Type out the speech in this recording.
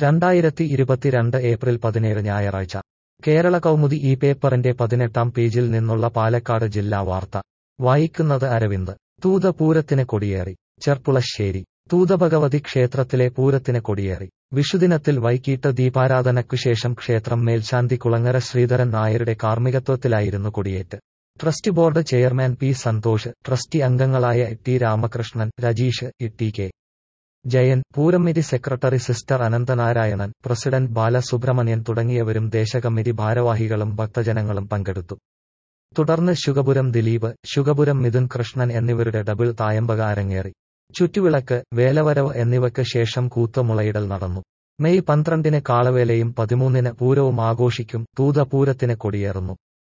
രണ്ടായിരത്തി ഇരുപത്തിരണ്ട് ഏപ്രിൽ പതിനേഴ് ഞായറാഴ്ച കേരള കൗമുദി ഈ പേപ്പറിന്റെ പതിനെട്ടാം പേജിൽ നിന്നുള്ള പാലക്കാട് ജില്ലാ വാർത്ത വായിക്കുന്നത് അരവിന്ദ് തൂതപൂരത്തിന് കൊടിയേറി ചെർപ്പുളശ്ശേരി തൂതഭഗവതി ക്ഷേത്രത്തിലെ പൂരത്തിന് കൊടിയേറി വിഷുദിനത്തിൽ വൈകിട്ട് ദീപാരാധനയ്ക്കുശേഷം ക്ഷേത്രം മേൽശാന്തി കുളങ്ങര ശ്രീധരൻ നായരുടെ കാർമ്മികത്വത്തിലായിരുന്നു കൊടിയേറ്റ് trust board chairman P Santhosh trustee അംഗങ്ങളായ T Ramakrishnan Rajeesh T K Jayan പൂരമിതി secretary sister Ananthanarayanan president Balasubramanian തുടങ്ങിയവരും ദേശകമ്മിറ്റി ഭാരവാഹികളും ഭക്തജനങ്ങളും പങ്കെടുത്തു തുടർന്ന് ശുഗപുരം ദിലീപ് ശുഗപുരം മിഥുൻ കൃഷ്ണൻ എന്നിവരുടെ ഡബിൾ തായമ്പക അരങ്ങേറി ചുറ്റുവിളക്ക് വേലവരവ് എന്നിവയ്ക്ക് ശേഷം കൂത്തുമുളയിടൽ നടന്നു മെയ് പന്ത്രണ്ടിന് കാളവേലയും പതിമൂന്നിന് പൂരവും ആഘോഷിക്കും തൂതപൂരത്തിന് കൊടിയേറുന്നു